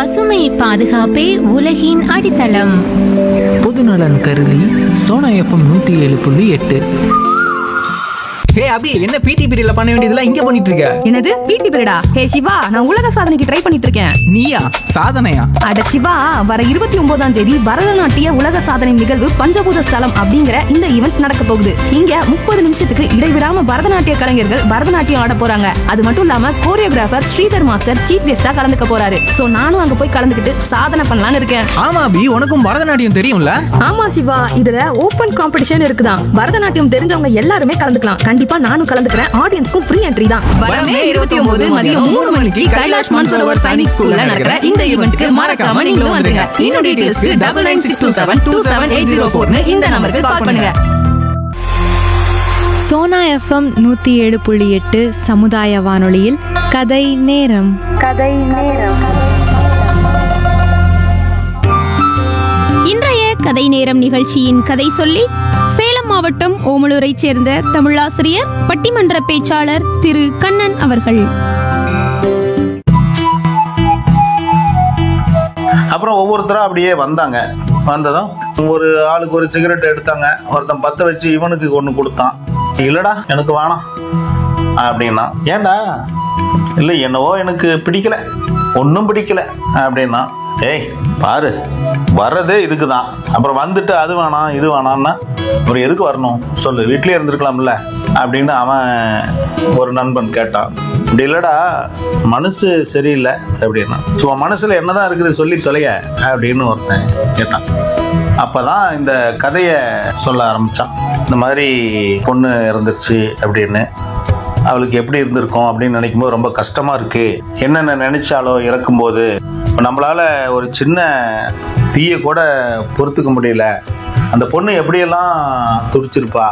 பசுமை பாதுகாப்பே உலகின் அடித்தளம் பொதுநலன் கருதி சோனா எஃப்எம் நூற்றி ஏழு புள்ளி எட்டு ஹே அபி என்ன பிடி பீரியட்ல பண்ண வேண்டியதெல்லாம் இங்க பண்ணிட்டு இருக்க என்னது பிடி பீரியடா ஹே சிவா நான் உலக சாதனைக்கு ட்ரை பண்ணிட்டு இருக்கேன் நீயா சாதனையா அட சிவா வர இருபத்தி ஒன்பதாம் தேதி பரதநாட்டிய உலக சாதனை நிகழ்வு பஞ்சபூத ஸ்தலம் அப்படிங்கிற இந்த ஈவெண்ட் நடக்க போகுது இங்க முப்பது நிமிஷத்துக்கு இடைவிடாம பரதநாட்டிய கலைஞர்கள் பரதநாட்டியம் ஆட போறாங்க அது மட்டும் இல்லாம கோரியோகிராஃபர் ஸ்ரீதர் மாஸ்டர் சீஃப் கெஸ்டா கலந்துக்க போறாரு சோ நானும் அங்க போய் கலந்துக்கிட்டு சாதனை பண்ணலாம்னு இருக்கேன் ஆமா அபி உனக்கும் பரதநாட்டியம் தெரியும்ல ஆமா சிவா இதுல ஓபன் காம்படிஷன் இருக்குதான் பரதநாட்டியம் தெரிஞ்சவங்க எல்லாருமே கலந்துக்கலாம் கண்டிப்பா நானும் கலந்துக்கிறேன் ஆடியன்ஸ்க்கும் ஃப்ரீ என்ட்ரி தான் வரமே இருபத்தி ஒன்பது மதியம் மூணு மணிக்கு கைலாஷ் மான்சரோவர் சைனிக் ஸ்கூல்ல நடக்கிற இந்த ஈவெண்ட்க்கு மறக்காம நீங்களும் வந்துருங்க இன்னும் டீடைல்ஸ்க்கு double nine six two seven two seven eight zero ஃபோர்னு இந்த நம்பருக்கு கால் பண்ணுங்க சோனா எஃப்எம் நூற்றி ஏழு புள்ளி எட்டு சமுதாய வானொலியில் கதை நேரம் இன்றைய கதை நேரம் நிகழ்ச்சியின் கதை சொல்லி சேலம் மாவட்டம் ஓமலூரைச் சேர்ந்த தமிழாசிரியர் பட்டிமன்ற பேச்சாளர் திரு கண்ணன் அவர்கள் அப்புறம் ஒவ்வொருத்தரும் அப்படியே வந்தாங்க வந்ததும் ஒரு ஆளுக்கு ஒரு சிகரெட் எடுத்தாங்க ஒருத்தன் பத்த வச்சு இவனுக்கு ஒன்று கொடுத்தான் இல்லடா எனக்கு வேணாம் அப்படின்னா ஏன்டா இல்லை என்னவோ எனக்கு பிடிக்கல ஒன்றும் பிடிக்கல அப்படின்னா ஏய் பாரு வர்றதே இதுக்கு தான் அப்புறம் வந்துட்டு அது வேணாம் இது வேணாம்னா அப்புறம் எதுக்கு வரணும் சொல்லு வீட்லயே இருந்திருக்கலாம்ல அப்படின்னு அவன் ஒரு நண்பன் கேட்டான் இப்படி இல்லடா மனசு சரியில்லை அப்படின்னா சும்மா மனசுல என்னதான் இருக்குது சொல்லி தொலைய அப்படின்னு ஒருத்தன் கேட்டான் அப்பதான் இந்த கதையை சொல்ல ஆரம்பிச்சான் இந்த மாதிரி பொண்ணு இறந்துருச்சு அப்படின்னு அவளுக்கு எப்படி இருந்திருக்கும் அப்படின்னு நினைக்கும் போது ரொம்ப கஷ்டமா இருக்கு என்னென்ன நினைச்சாலோ இறக்கும்போது இப்போ நம்மளால ஒரு சின்ன தீயை கூட பொறுத்துக்க முடியல அந்த பொண்ணு எப்படியெல்லாம் துடிச்சிருப்பா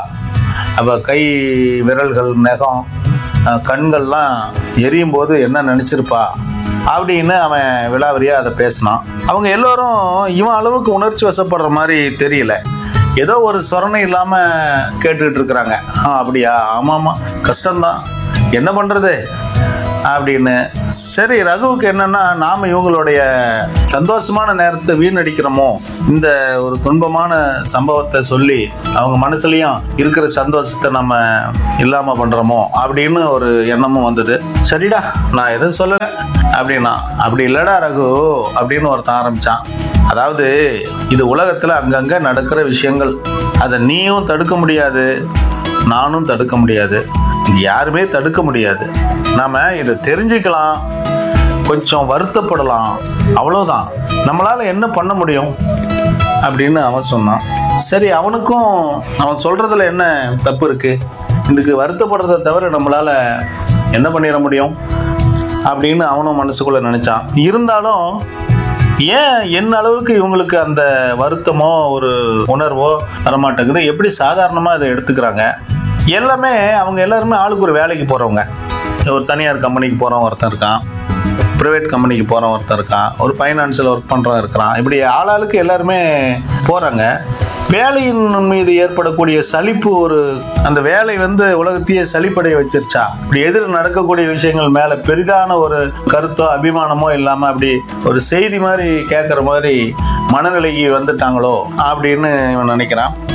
அவ கை விரல்கள் நகம் அஹ், கண்கள்லாம் எரியும் போது என்ன நினைச்சிருப்பா அப்படின்னு அவன் விலாவரியா அதை பேசினான் அவங்க எல்லோரும் இவன் அளவுக்கு உணர்ச்சி வசப்படுற மாதிரி தெரியல ஏதோ ஒரு சொரணை இல்லாம கேட்டுக்கிட்டு இருக்கிறாங்க ஆ அப்படியா ஆமா ஆமா கஷ்டம்தான் என்ன பண்றது அப்படின்னு சரி ரகுவுக்கு என்னன்னா நாம இவங்களுடைய சந்தோஷமான நேரத்தை வீணடிக்கிறோமோ இந்த ஒரு துன்பமான சம்பவத்தை சொல்லி அவங்க மனசுலயும் இருக்கிற சந்தோஷத்தை நம்ம இல்லாம பண்றோமோ அப்படின்னு ஒரு எண்ணமும் வந்தது சரிடா நான் எதுவும் சொல்லல அப்படின்னா அப்படி இல்லடா ரகு அப்படின்னு ஒருத்தன் ஆரம்பிச்சான் அதாவது இது உலகத்துல அங்கங்க நடக்கிற விஷயங்கள் அதை நீயும் தடுக்க முடியாது நானும் தடுக்க முடியாது இது யாருமே தடுக்க முடியாது நாம இதை தெரிஞ்சுக்கலாம் கொஞ்சம் வருத்தப்படலாம் அவ்வளவுதான் நம்மளால என்ன பண்ண முடியும் அப்படின்னு அவன் சொன்னான் சரி அவனுக்கும் அவன் சொல்றதுல என்ன தப்பு இருக்கு இதுக்கு வருத்தப்படுறதை தவிர நம்மளால என்ன பண்ணிட முடியும் அப்படின்னு அவனும் மனசுக்குள்ள நினைச்சான் இருந்தாலும் ஏன் என்ன அளவுக்கு இவங்களுக்கு அந்த வருத்தமோ ஒரு உணர்வோ வரமாட்டேங்குது எப்படி சாதாரணமாக இதை எடுத்துக்கிறாங்க எல்லாமே அவங்க எல்லாருமே ஆளுக்கு ஒரு வேலைக்கு போகிறவங்க ஒரு தனியார் கம்பெனிக்கு போகிறவன் ஒருத்தன் இருக்கான் ப்ரைவேட் கம்பெனிக்கு போகிறவன் ஒருத்தன் இருக்கான் ஒரு ஃபைனான்ஸில் ஒர்க் பண்ணுறவன் இருக்கிறான் இப்படி ஆளாளுக்கு எல்லாருமே போகிறாங்க வேலையின் மீது ஏற்படக்கூடிய சலிப்பு ஒரு அந்த வேலை வந்து உலகத்தையே சலிப்படைய வச்சிருச்சா இப்படி எதிர் நடக்கக்கூடிய விஷயங்கள் மேல பெரிதான ஒரு கருத்தோ அபிமானமோ இல்லாம அப்படி ஒரு செய்தி மாதிரி கேட்குற மாதிரி மனநிலைக்கு வந்துட்டாங்களோ அப்படின்னு இவன் நினைக்கிறான்